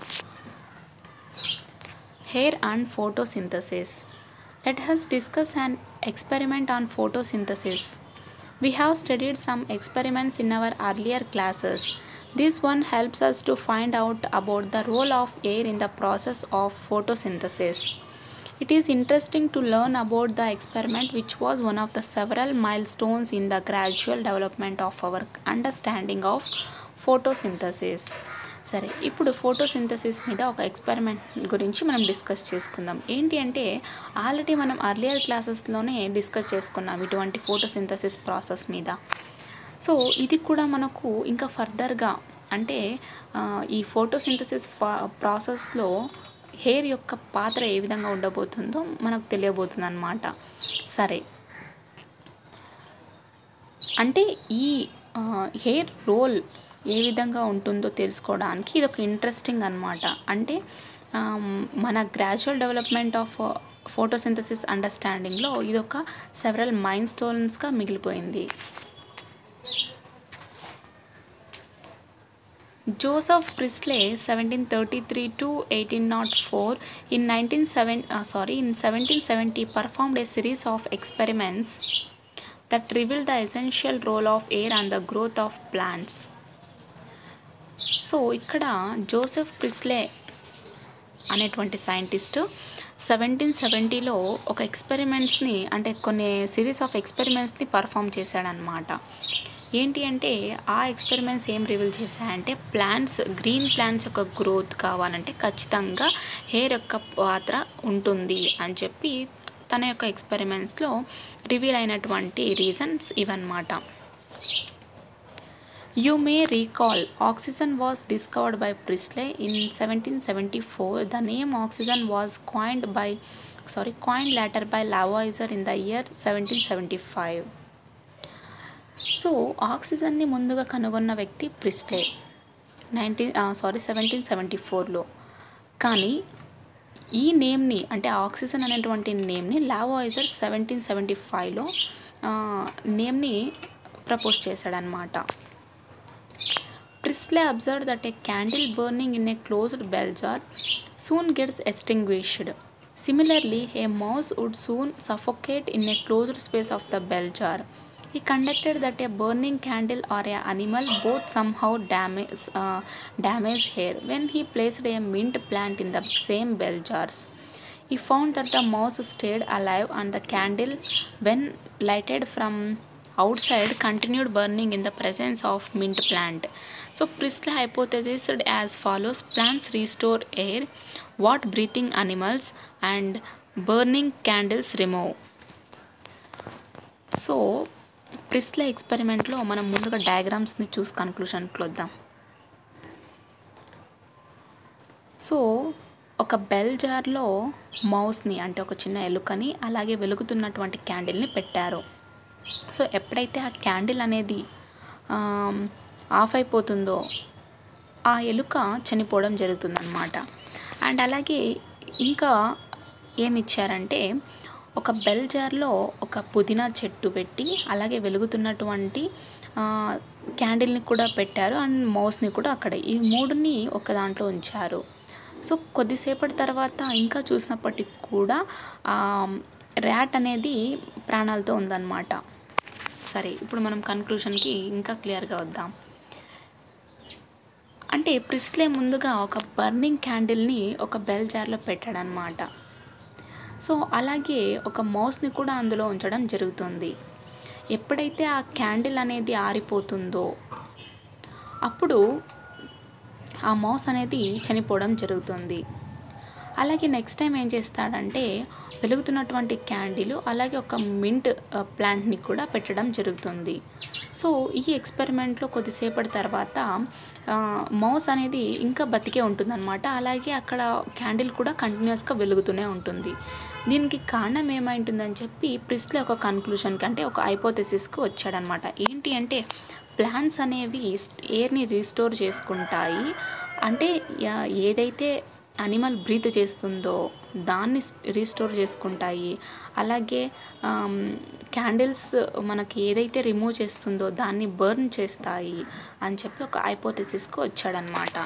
Hair and photosynthesis. Let us discuss an experiment on photosynthesis. We have studied some experiments in our earlier classes. This one helps us to find out about the role of air in the process of photosynthesis. It is interesting to learn about the experiment, which was one of the several milestones in the gradual development of our understanding of photosynthesis. సరే ఇప్పుడు photosynthesis మీద ఒక experiment గురించి మనం discuss చేసుకుందాం ఏంటి అంటే already మనం అర్లియర్ క్లాసెస్లోనే డిస్కస్ చేసుకున్నాం ఇటువంటి ఫోటోసింథసిస్ ప్రాసెస్ మీద సో ఇది కూడా మనకు ఇంకా ఫర్దర్గా అంటే ఆ, ఈ ఫోటోసింథసిస్ ప్రాసెస్లో హెయిర్ యొక్క పాత్ర ఏ విధంగా ఉండబోతుందో మనకు తెలియబోతుంది అనమాట సరే అంటే ఈ హెయిర్ రోల్ ఏ విధంగా ఉంటుందో తెలుసుకోవడానికి ఇది ఒక ఇంట్రెస్టింగ్ అనమాట అంటే ఆమ్, మన గ్రాడ్యువల్ డెవలప్మెంట్ ఆఫ్ ఫోటోసింథసిస్ అండర్స్టాండింగ్లో ఇది ఒక సెవరల్ మైండ్ స్టోన్స్గా మిగిలిపోయింది Joseph Priestley, 1733 to 1804, in 1907, uh, sorry, in 1770, performed a series of experiments that revealed the essential role of air and the growth of plants. So ఇక్కడ Joseph Priestley అనేటువంటి scientist seventeen సెవెంటీలో ఒక ఎక్స్పెరిమెంట్స్ని అంటే కొన్ని series of ఎక్స్పెరిమెంట్స్ని perform చేశాడనమాట ఏంటి అంటే ఆ ఎక్స్పెరిమెంట్స్ ఏం రివీల్ చేశాయంటే ప్లాంట్స్ గ్రీన్ ప్లాంట్స్ యొక్క గ్రోత్ కావాలంటే ఖచ్చితంగా హెయిర్ యొక్క పాత్ర ఉంటుంది అని చెప్పి తన యొక్క ఎక్స్పెరిమెంట్స్లో రివీల్ అయినటువంటి రీజన్స్ ఇవన్నమాట You may recall oxygen was discovered by Priestley in 1774. The name oxygen was coined by sorry coined later by Lavoisier in the year 1775. So ఆక్సిజన్ని ముందుగా కనుగొన్న వ్యక్తి Priestley nineteen sorry seventeen seventy ఫోర్లో కానీ ఈ నేమ్ని అంటే ఆక్సిజన్ అనేటువంటి నేమ్ని లావాయిజర్ సెవెంటీన్ సెవెంటీ ఫైవ్లో నేమ్ని ప్రపోజ్ చేశాడనమాట Priestley observed that a candle burning in a closed bell jar soon gets extinguished. Similarly, a mouse would soon suffocate in a closed space of the bell jar. He conducted that a burning candle or a animal both somehow damage, uh, damage hair when he placed a mint plant in the same bell jars. He found that the mouse stayed alive and the candle, when lighted from outside, continued burning in the presence of mint plant. So Priestley hypothesized as follows: plants restore air, what breathing animals and burning candles remove. So Priestley ఎక్స్పెరిమెంట్లో మనం ముందుగా డయాగ్రామ్స్ని చూసి కన్క్లూషన్కి వద్దాం so ఒక bell జార్లో మౌస్ని అంటే ఒక చిన్న ఎలుకని అలాగే వెలుగుతున్నటువంటి క్యాండిల్ని పెట్టారు సో ఎప్పుడైతే ఆ క్యాండిల్ అనేది ఆమ్, ఆఫ్ అయిపోతుందో ఆ ఎలుక చనిపోవడం జరుగుతుందన్నమాట అండ్ అలాగే ఇంకా ఏమి ఇచ్చారంటే ఒక బెల్ జార్లో ఒక పుదీనా చెట్టు పెట్టి అలాగే వెలుగుతున్నటువంటి ఆ, క్యాండిల్ని కూడా పెట్టారు అండ్ మౌస్ని కూడా అక్కడ ఈ మూడుని ఒక దాంట్లో ఉంచారు సో కొద్దిసేపటి తర్వాత ఇంకా చూసినప్పటికి కూడా ర్యాట్ అనేది ప్రాణాలతో ఉందన్నమాట సరే ఇప్పుడు మనం కన్క్లూషన్కి ఇంకా క్లియర్గా వద్దాం అంటే ప్రిస్ట్లే ముందుగా ఒక బర్నింగ్ క్యాండిల్ని ఒక బెల్ జార్లో పెట్టాడనమాట సో అలాగే ఒక మౌస్ని కూడా అందులో ఉంచడం జరుగుతుంది ఎప్పుడైతే ఆ క్యాండిల్ అనేది ఆరిపోతుందో అప్పుడు ఆ మౌస్ అనేది చనిపోవడం జరుగుతుంది అలాగే నెక్స్ట్ టైం ఏం చేస్తాడంటే వెలుగుతున్నటువంటి క్యాండిల్ అలాగే ఒక మింట్ ఆ, ప్లాంట్ని కూడా పెట్టడం జరుగుతుంది సో ఈ ఎక్స్పెరిమెంట్లో కొద్దిసేపటి తర్వాత ఆ, మౌస్ అనేది ఇంకా బతికే ఉంటుందన్నమాట అలాగే అక్కడ క్యాండిల్ కూడా కంటిన్యూస్గా వెలుగుతూనే ఉంటుంది దీనికి కారణం ఏమైంటుందని చెప్పి ప్రిస్లే ఒక కన్క్లూషన్కి అంటే ఒక హైపోథెసిస్కి వచ్చాడనమాట ఏంటి అంటే ప్లాంట్స్ అనేవి ఎయిర్ని రీస్టోర్ చేసుకుంటాయి అంటే యా- ఏదైతే అనిమల్ బ్రీత్ చేస్తుందో దాన్ని రీస్టోర్ చేసుకుంటాయి అలాగే క్యాండిల్స్ మనకి ఏదైతే రిమూవ్ చేస్తుందో దాన్ని బర్న్ చేస్తాయి అని చెప్పి ఒక హైపోథెసిస్కి వచ్చాడనమాట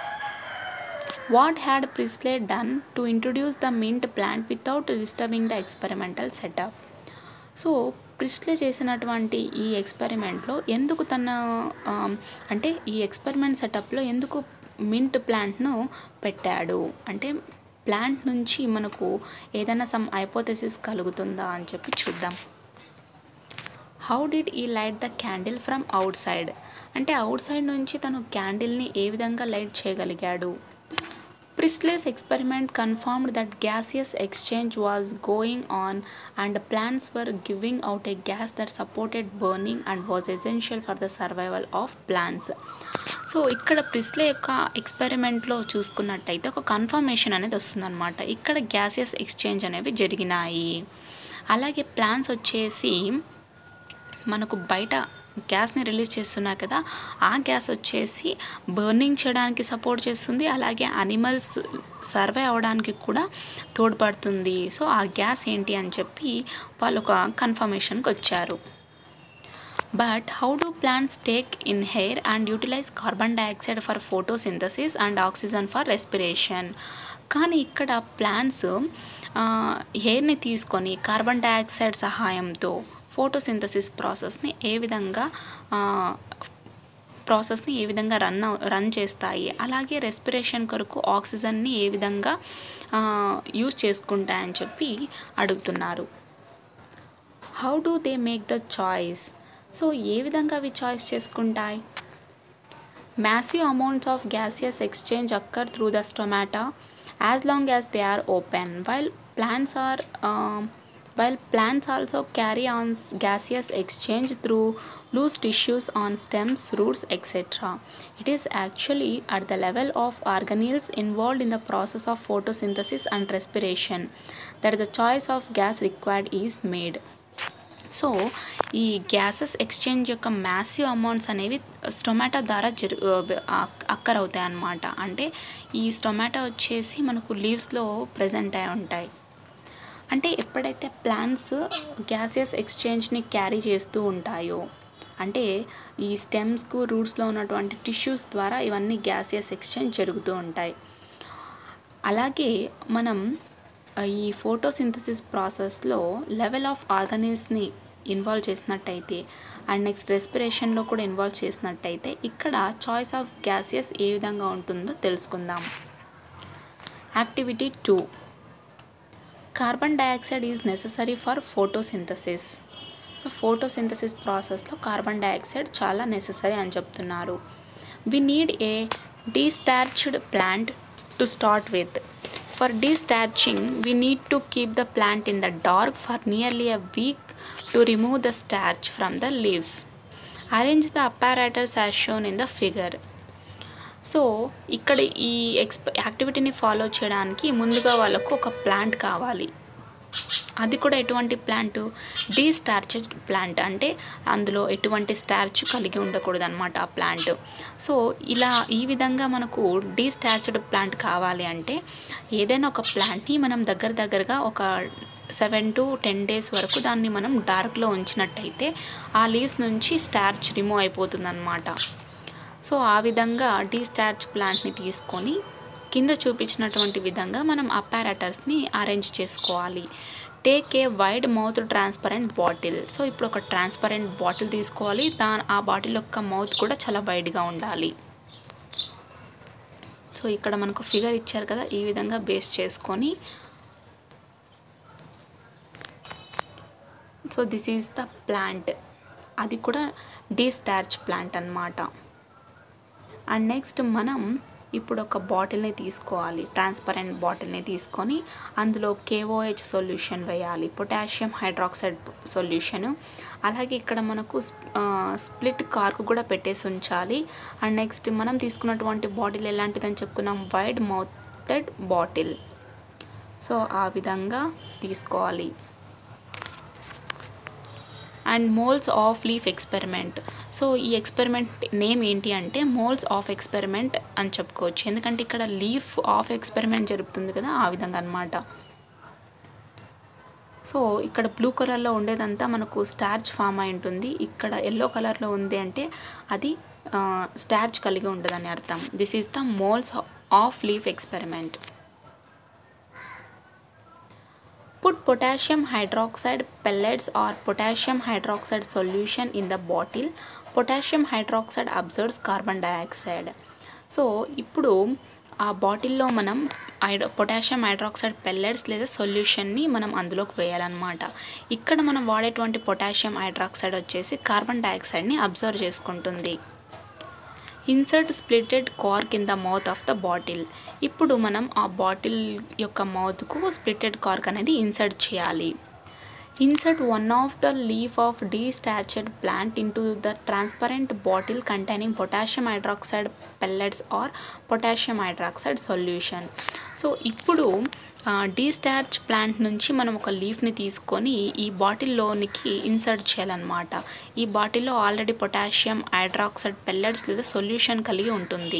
what had Priestley done to introduce the mint plant without disturbing the experimental setup so Priestley చేసినటువంటి ఈ ఎక్స్పెరిమెంట్లో ఎందుకు తన ఆ, అంటే ఈ ఎక్స్పెరిమెంట్ సెటప్లో ఎందుకు మింట్ ప్లాంట్ను పెట్టాడు అంటే ప్లాంట్ నుంచి మనకు ఏదైనా సమ్ హైపోథెసిస్ కలుగుతుందా అని చెప్పి చూద్దాం how did he light the candle from outside అంటే అవుట్ సైడ్ నుంచి తను క్యాండిల్ని ఏ విధంగా లైట్ చేయగలిగాడు Priestley's experiment confirmed that gaseous exchange was going on and plants were giving out a gas that supported burning and was essential for the survival of plants. So ఇక్కడ Priestley యొక్క ఎక్స్పెరిమెంట్లో చూసుకున్నట్టయితే ఒక confirmation అనేది వస్తుందన్నమాట ఇక్కడ gaseous exchange అనేవి జరిగినాయి అలాగే ప్లాంట్స్ వచ్చేసి మనకు బయట గ్యాస్ని రిలీజ్ చేస్తున్నాయి కదా ఆ గ్యాస్ వచ్చేసి బర్నింగ్ చేయడానికి సపోర్ట్ చేస్తుంది అలాగే అనిమల్స్ సర్వే అవడానికి కూడా తోడ్పడుతుంది సో ఆ గ్యాస్ ఏంటి అని చెప్పి వాళ్ళు ఒక కన్ఫర్మేషన్కి వచ్చారు but how do plants take in air and utilise carbon dioxide for photosynthesis and oxygen for respiration కానీ ఇక్కడ ప్లాంట్స్ హెయిర్ని తీసుకొని కార్బన్ డైఆక్సైడ్ సహాయంతో ఫోటోసింథసిస్ ప్రాసెస్ని ఏ విధంగా ఆ, ప్రాసెస్ని ఏ విధంగా రన్ అవ్- రన్ చేస్తాయి అలాగే రెస్పిరేషన్ కొరకు ఆక్సిజన్ని ఏ విధంగా ఆ, యూజ్ చేసుకుంటాయని చెప్పి అడుగుతున్నారు how do they make the choice so ఏ విధంగా అవి చాయిస్ చేసుకుంటాయి massive amounts of gaseous exchange occur through the stomata as long as they are open while plants are um, while plants also carry on s- gaseous exchange through loose tissues on stems roots etc it is actually at the level of organelles involved in the process of photosynthesis and respiration that the choice of gas required is made so ఈ gases exchange యొక్క massive amounts అనేవి stomata ద్వారా జరు అక్కర్ అవుతాయి అన్నమాట అంటే ఈ స్టొమాటో వచ్చేసి మనకు లీవ్స్లో ప్రజెంట్ అయి ఉంటాయి అంటే ఎప్పుడైతే ప్లాంట్స్ గ్యాసెస్ ఎక్స్చేంజ్ని క్యారీ చేస్తూ ఉంటాయో అంటే ఈ స్టెమ్స్కు రూట్స్లో ఉన్నటువంటి టిష్యూస్ ద్వారా ఇవన్నీ గ్యాసియస్ ఎక్స్చేంజ్ జరుగుతూ ఉంటాయి అలాగే మనం ఆ, ఈ ఫోటోసింథసిస్ ప్రాసెస్లో లెవెల్ ఆఫ్ ఆర్గనిల్స్ని ఇన్వాల్వ్ చేసినట్టయితే అండ్ నెక్స్ట్ రెస్పిరేషన్లో కూడా ఇన్వాల్వ్ చేసినట్టయితే ఇక్కడ చాయిస్ ఆఫ్ గ్యాసెస్ ఏ విధంగా ఉంటుందో తెలుసుకుందాం activity two carbon dioxide is necessary for photosynthesis so photosynthesis ప్రాసెస్లో కార్బన్ డైఆక్సైడ్ చాలా నెససరీ అని చెప్తున్నారు we need a destarched plant to start with for destarching we need to keep the plant in the dark for nearly a week to remove the starch from the leaves arrange the apparatus as shown in the figure so ఇక్కడ ఈ ఎక్స్ప యాక్టివిటీని follow చేయడానికి ముందుగా వాళ్ళకు ఒక plant కావాలి అది కూడా ఎటువంటి ప్లాంట్ డీస్టార్చెడ్ ప్లాంట్ అంటే అందులో ఎటువంటి స్టార్చ్ కలిగి ఉండకూడదు అనమాట ఆ ప్లాంట్ సో ఇలా ఈ విధంగా మనకు డీస్టార్చ్డ్ ప్లాంట్ కావాలి అంటే ఏదైనా ఒక ప్లాంట్ని మనం దగ్గర దగ్గరగా ఒక సెవెన్ టు టెన్ డేస్ వరకు దాన్ని మనం డార్క్లో ఉంచినట్టయితే ఆ లీవ్స్ నుంచి స్టార్చ్ రిమూవ్ అయిపోతుంది అనమాట సో ఆ విధంగా డీస్టార్చ్ ప్లాంట్ని తీసుకొని కింద చూపించినటువంటి విధంగా మనం అపారాటర్స్ని అరేంజ్ చేసుకోవాలి take a wide mouth transparent bottle so ఇప్పుడు ఒక ట్రాన్స్పరెంట్ బాటిల్ తీసుకోవాలి దాని ఆ బాటిల్ యొక్క మౌత్ కూడా చాలా వైడ్గా ఉండాలి సో ఇక్కడ మనకు ఫిగర్ ఇచ్చారు కదా ఈ విధంగా బేస్ చేసుకొని so this is the plant అది కూడా డీస్టార్చ్ ప్లాంట్ అన్నమాట అండ్ నెక్స్ట్ మనం ఇప్పుడు ఒక బాటిల్ని తీసుకోవాలి ట్రాన్స్పరెంట్ బాటిల్ని తీసుకొని అందులో కేఓహెచ్ సొల్యూషన్ వేయాలి పొటాషియం హైడ్రాక్సైడ్ సొల్యూషన్ అలాగే ఇక్కడ మనకు స్ప్లిట్ కార్కు కూడా పెట్టేసి ఉంచాలి అండ్ నెక్స్ట్ మనం తీసుకున్నటువంటి బాటిల్ ఎలాంటిదని చెప్పుకున్నాం వైడ్ మౌతెడ్ బాటిల్ సో ఆ విధంగా తీసుకోవాలి and Moll's of leaf experiment so ఈ ఎక్స్పెరిమెంట్ నేమ్ ఏంటి అంటే మోల్స్ ఆఫ్ ఎక్స్పెరిమెంట్ అని చెప్పుకోవచ్చు ఎందుకంటే ఇక్కడ లీఫ్ ఆఫ్ ఎక్స్పెరిమెంట్ జరుగుతుంది కదా ఆ విధంగా అనమాట సో ఇక్కడ బ్లూ కలర్లో ఉండేదంతా మనకు స్టార్చ్ ఫామ్ అయి ఉంటుంది ఇక్కడ ఎల్లో కలర్లో ఉంది అంటే అది స్టార్చ్ కలిగి ఉండదని అర్థం this is the Moll's of leaf experiment Put potassium hydroxide pellets or potassium hydroxide solution in the bottle. Potassium hydroxide absorbs carbon dioxide. So ఇప్పుడు ఆ బాటిల్లో మనం హైడ్రో పొటాషియం హైడ్రాక్సైడ్ పెల్లెట్స్ లేదా సొల్యూషన్ని మనం అందులోకి వేయాలన్నమాట ఇక్కడ మనం వాడేటువంటి పొటాషియం హైడ్రాక్సైడ్ వచ్చేసి కార్బన్ డైఆక్సైడ్ని అబ్జర్వ్ చేసుకుంటుంది insert splitted cork in the mouth of the bottle ఇప్పుడు మనం ఆ బాటిల్ యొక్క మౌత్కు స్ప్లిటెడ్ కార్క్ అనేది ఇన్సర్ట్ చేయాలి insert one of the leaf of destarched plant into the transparent bottle containing potassium hydroxide pellets or potassium hydroxide solution so ఇప్పుడు destarch plant నుంచి మనం ఒక లీఫ్ని తీసుకొని ఈ బాటిల్లోనికి ఇన్సర్ట్ చేయాలన్నమాట ఈ బాటిల్లో ఆల్రెడీ పొటాషియం హైడ్రాక్సైడ్ పెల్లెట్స్ లేదా సొల్యూషన్ కలిగి ఉంటుంది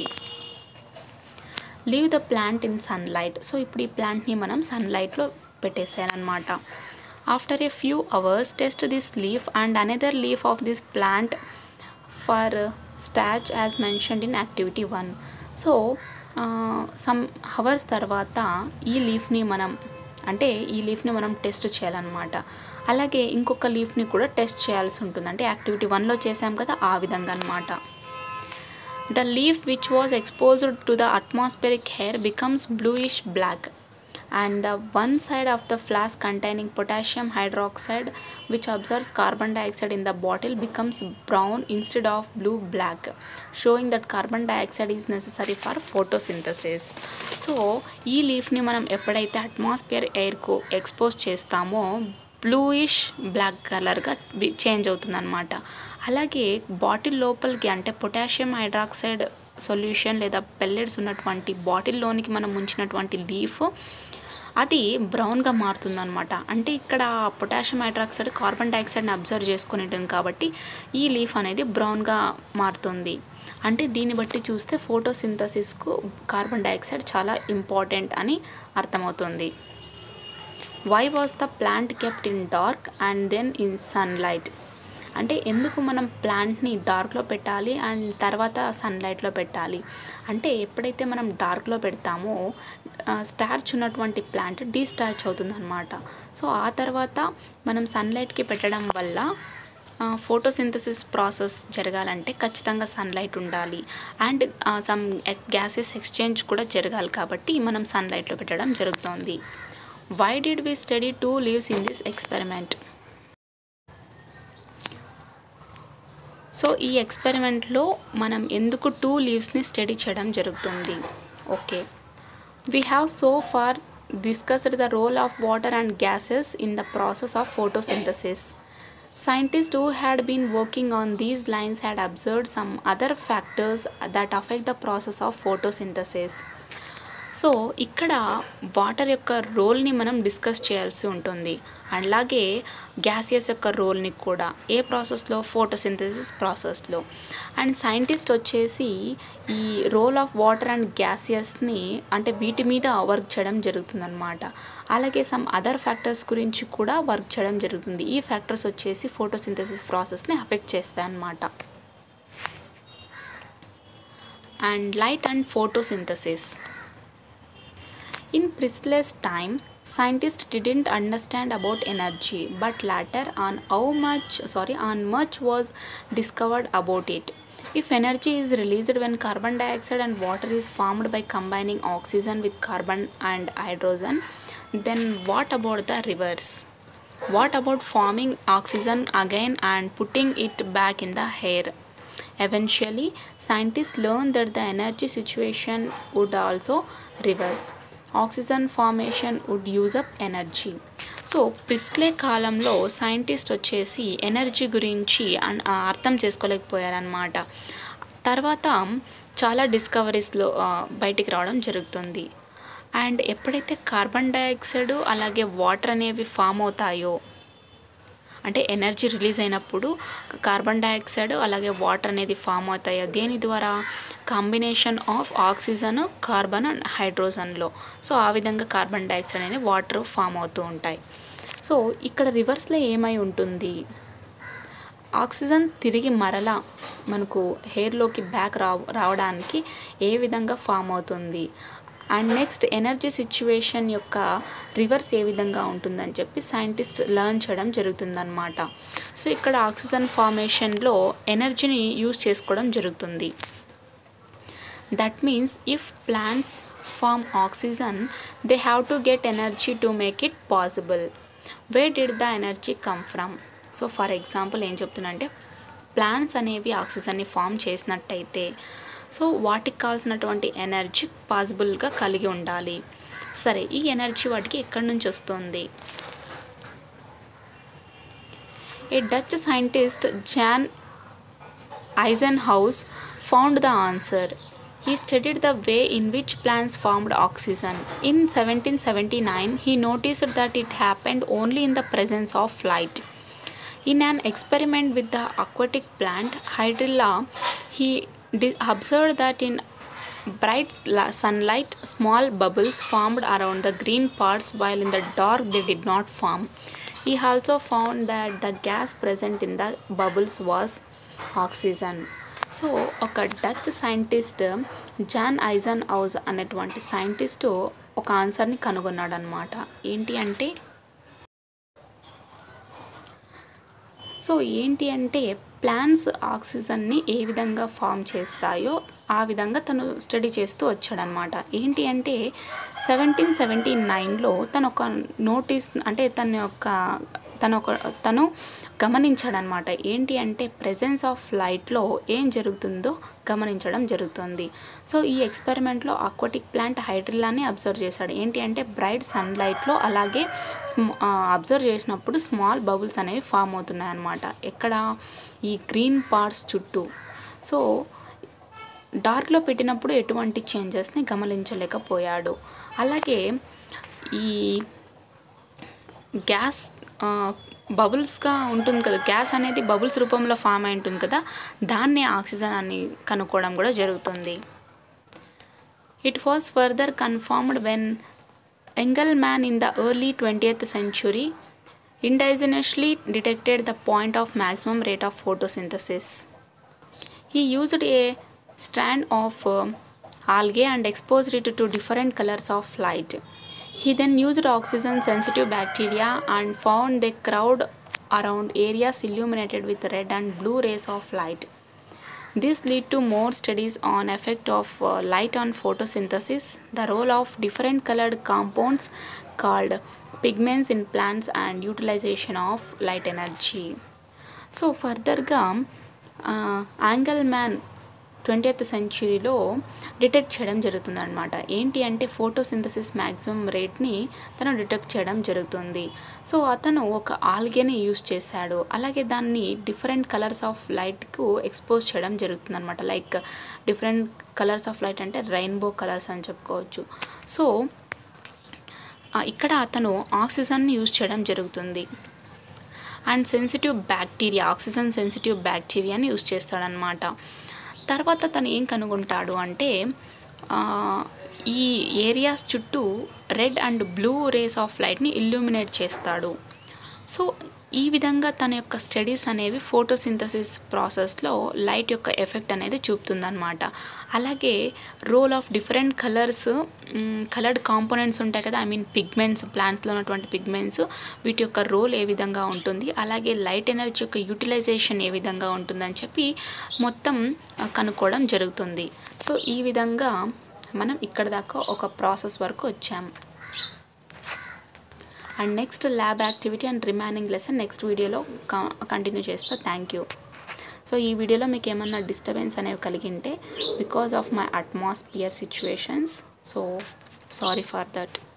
leave the plant in sunlight so ఇప్పుడు ఈ ప్లాంట్ని మనం సన్లైట్లో పెట్టేసేయాలన్నమాట after a few hours test this leaf and another leaf of this plant for starch as mentioned in activity one so some hours తర్వాత ఈ లీఫ్ని మనం అంటే ఈ లీఫ్ని మనం టెస్ట్ చేయాలన్నమాట అలాగే ఇంకొక లీఫ్ని కూడా టెస్ట్ చేయాల్సి ఉంటుంది అంటే యాక్టివిటీ వన్లో చేసాం కదా ఆ విధంగా అనమాట The leaf which was exposed to the atmospheric air becomes bluish black and the one side of the flask containing potassium hydroxide which absorbs carbon dioxide in the bottle becomes brown instead of blue black showing that carbon dioxide is necessary for photosynthesis so ఈ లీఫ్ని మనం ఎప్పుడైతే atmosphere ఎయిర్కు expose చేస్తామో bluish black కలర్గా change అవుతుందన్నమాట అలాగే bottle లోపలికి అంటే పొటాషియం హైడ్రాక్సైడ్ సొల్యూషన్ లేదా పెల్లెట్స్ ఉన్నటువంటి బాటిల్లోనికి మనం ఉంచినటువంటి లీఫ్ అది బ్రౌన్గా మారుతుందన్నమాట అంటే ఇక్కడ పొటాషియం హైడ్రాక్సైడ్ కార్బన్ డైఆక్సైడ్ని అబ్జర్వ్ చేసుకుని ఉంటుంది కాబట్టి ఈ లీఫ్ అనేది బ్రౌన్గా మారుతుంది అంటే దీన్ని బట్టి చూస్తే ఫోటోసింథసిస్కు కార్బన్ డైఆక్సైడ్ చాలా ఇంపార్టెంట్ అని అర్థమవుతుంది why was the plant kept in dark and then in sunlight అంటే ఎందుకు మనం ప్లాంట్ని డార్క్లో పెట్టాలి అండ్ తర్వాత సన్లైట్లో పెట్టాలి అంటే ఎప్పుడైతే మనం డార్క్లో పెడతామో స్టార్చ్ ఉన్నటువంటి ప్లాంట్ డీస్టార్చ్ అవుతుందన్నమాట సో ఆ తర్వాత మనం సన్లైట్కి పెట్టడం వల్ల ఫోటోసింథసిస్ ప్రాసెస్ జరగాలంటే ఖచ్చితంగా సన్లైట్ ఉండాలి అండ్ సమ్ గ్యాసెస్ ఎక్స్చేంజ్ కూడా జరగాలి కాబట్టి మనం సన్లైట్లో పెట్టడం జరుగుతుంది why did we study two leaves in this experiment so ఈ ఎక్స్పెరిమెంట్లో మనం ఎందుకు టూ లీవ్స్ని స్టడీ చేయడం జరుగుతుంది okay we have so far discussed the role of water and gases in the process of photosynthesis Scientists who had been working on these lines had observed some other factors that affect the process of photosynthesis. So ఇక్కడ water యొక్క రోల్ని మనం discuss చేయాల్సి ఉంటుంది అలాగే gaseous యొక్క రోల్ని కూడా ఏ ప్రాసెస్లో ఫోటోసింథసిస్ ప్రాసెస్లో అండ్ సైంటిస్ట్ వచ్చేసి ఈ రోల్ ఆఫ్ వాటర్ అండ్ గ్యాసియస్ని అంటే వీటి మీద వర్క్ చేయడం జరుగుతుందన్నమాట అలాగే సమ్ అదర్ ఫ్యాక్టర్స్ గురించి కూడా వర్క్ చేయడం జరుగుతుంది ఈ ఫ్యాక్టర్స్ వచ్చేసి ఫోటోసింథసిస్ ప్రాసెస్ని అఫెక్ట్ చేస్తాయి అన్నమాట and light and photosynthesis In Priestley's time, scientists didn't understand about energy, but later on how much sorry on much was discovered about it. If energy is released when carbon dioxide and water is formed by combining oxygen with carbon and hydrogen, then what about the reverse? What about forming oxygen again and putting it back in the air? Eventually, scientists learned that the energy situation would also reverse. Oxygen formation would use up energy so Priestley కాలంలో scientist వచ్చేసి energy గురించి అర్థం చేసుకోలేకపోయారనమాట తర్వాత చాలా డిస్కవరీస్లో బయటికి రావడం జరుగుతుంది and ఎప్పుడైతే కార్బన్ డైఆక్సైడ్ అలాగే వాటర్ అనేవి ఫామ్ అవుతాయో అంటే ఎనర్జీ రిలీజ్ అయినప్పుడు కార్బన్ డైఆక్సైడ్ అలాగే వాటర్ అనేది ఫామ్ అవుతాయి దేని ద్వారా combination of oxygen carbon and హైడ్రోజన్లో సో ఆ విధంగా కార్బన్ డైఆక్సైడ్ అనేది వాటర్ ఫామ్ అవుతూ ఉంటాయి సో ఇక్కడ రివర్స్లో ఏమై ఉంటుంది ఆక్సిజన్ తిరిగి మరలా మనకు హెయిర్లోకి బ్యాక్ రావ రావడానికి ఏ విధంగా ఫామ్ అవుతుంది అండ్ నెక్స్ట్ ఎనర్జీ సిచ్యువేషన్ యొక్క రివర్స్ ఏ విధంగా ఉంటుందని చెప్పి సైంటిస్ట్ లెర్న్ చేయడం జరుగుతుందన్నమాట సో ఇక్కడ ఆక్సిజన్ ఫార్మేషన్లో ఎనర్జీని యూజ్ చేసుకోవడం జరుగుతుంది that means if plants form oxygen they have to get energy to make it possible where did the energy come from so for example ఏం చెప్తున్నంటే ప్లాంట్స్ అనేవి ఆక్సిజన్ని ఫామ్ చేసినట్టయితే సో వాటికి కావాల్సినటువంటి ఎనర్జీ పాసిబుల్గా కలిగి ఉండాలి సరే ఈ ఎనర్జీ వాటికి ఎక్కడి నుంచి వస్తుంది a Dutch scientist Jan Eisenhower found the answer. He studied the way in which plants formed oxygen. In 1779, he noticed that it happened only in the presence of light. In an experiment with the aquatic plant Hydrilla, he di- observed that in bright la- sunlight, small bubbles formed around the green parts, while in the dark they did not form. He also found that the gas present in the bubbles was oxygen so ఒక Dutch scientist Jan Ingenhousz అనేటువంటి scientist ఒక ఆన్సర్ని కనుగొన్నాడు అనమాట ఏంటి అంటే so ఏంటి అంటే ప్లాంట్స్ ఆక్సిజన్ని ఏ విధంగా ఫామ్ చేస్తాయో ఆ విధంగా తను స్టడీ చేస్తూ వచ్చాడనమాట ఏంటి అంటే సెవెంటీన్ సెవెంటీ నైన్లో తను ఒక నోటీస్ అంటే తన యొక్క తను ఒక తను గమనించాడనమాట ఏంటి అంటే ప్రెజెన్స్ ఆఫ్ లైట్లో ఏం జరుగుతుందో గమనించడం జరుగుతుంది సో ఈ ఎక్స్పెరిమెంట్లో అక్వాటిక్ ప్లాంట్ హైడ్రిల్లాని అబ్జర్వ్ చేశాడు ఏంటి అంటే బ్రైట్ సన్లైట్లో అలాగే అబ్జర్వ్ చేసినప్పుడు స్మాల్ బబుల్స్ అనేవి ఫామ్ అవుతున్నాయి అన్నమాట ఎక్కడ ఈ గ్రీన్ పార్ట్స్ చుట్టూ సో డార్క్లో పెట్టినప్పుడు ఎటువంటి చేంజెస్ని గమనించలేకపోయాడు అలాగే ఈ గ్యాస్ బబుల్స్గా ఉంటుంది కదా గ్యాస్ అనేది బబుల్స్ రూపంలో ఫామ్ అయి ఉంటుంది కదా దాన్ని ఆక్సిజన్ అని కనుక్కోవడం కూడా జరుగుతుంది it was further confirmed when Engelmann in the early twentieth century indigenously detected the point of maximum rate of photosynthesis He used a strand of uh, algae and exposed it to different colors of light. He then used oxygen sensitive bacteria and found they crowd around areas illuminated with red and blue rays of light. This led to more studies on effect of uh, light on photosynthesis, the role of different colored compounds called pigments in plants and utilization of light energy. So ఫర్దర్గా Engelmann twentieth సెంచురీలో detect చేయడం జరుగుతుందన్నమాట ఏంటి అంటే photosynthesis maximum రేట్ని తను detect చేయడం జరుగుతుంది so అతను ఒక ఆల్గేని యూస్ చేశాడు అలాగే దాన్ని డిఫరెంట్ కలర్స్ ఆఫ్ లైట్కు ఎక్స్పోజ్ చేయడం జరుగుతుంది అనమాట like different colours of light అంటే రెయిన్బో కలర్స్ అని చెప్పుకోవచ్చు సో ఆ, ఇక్కడ అతను ఆక్సిజన్ని యూజ్ చేయడం జరుగుతుంది and sensitive bacteria oxygen sensitive బ్యాక్టీరియాని యూజ్ చేస్తాడనమాట తర్వాత తను ఏం కనుగొంటాడు అంటే ఆ, ఈ ఏరియాస్ చుట్టూ red and blue rays of లైట్ని ఇల్యూమినేట్ చేస్తాడు సో ఈ విధంగా తన యొక్క స్టడీస్ అనేవి ఫోటోసింథసిస్ ప్రాసెస్లో లైట్ యొక్క ఎఫెక్ట్ అనేది చూపుతుందన్నమాట అలాగే role of different colours coloured components ఉంటాయి కదా ఐ మీన్ పిగ్మెంట్స్ ప్లాంట్స్లో ఉన్నటువంటి పిగ్మెంట్స్ వీటి యొక్క రోల్ ఏ విధంగా ఉంటుంది అలాగే లైట్ ఎనర్జీ యొక్క యూటిలైజేషన్ ఏ విధంగా ఉంటుందని చెప్పి మొత్తం ఆ, కనుక్కోవడం జరుగుతుంది సో ఈ విధంగా మనం ఇక్కడ దాకా ఒక ప్రాసెస్ వరకు వచ్చాము and next lab activity and remaining lesson next వీడియోలో కంటిన్యూ చేస్తా థ్యాంక్ యూ సో ఈ వీడియోలో మీకు ఏమన్నా డిస్టర్బెన్స్ అనేవి కలిగింటే because of my atmosphere situations so sorry for that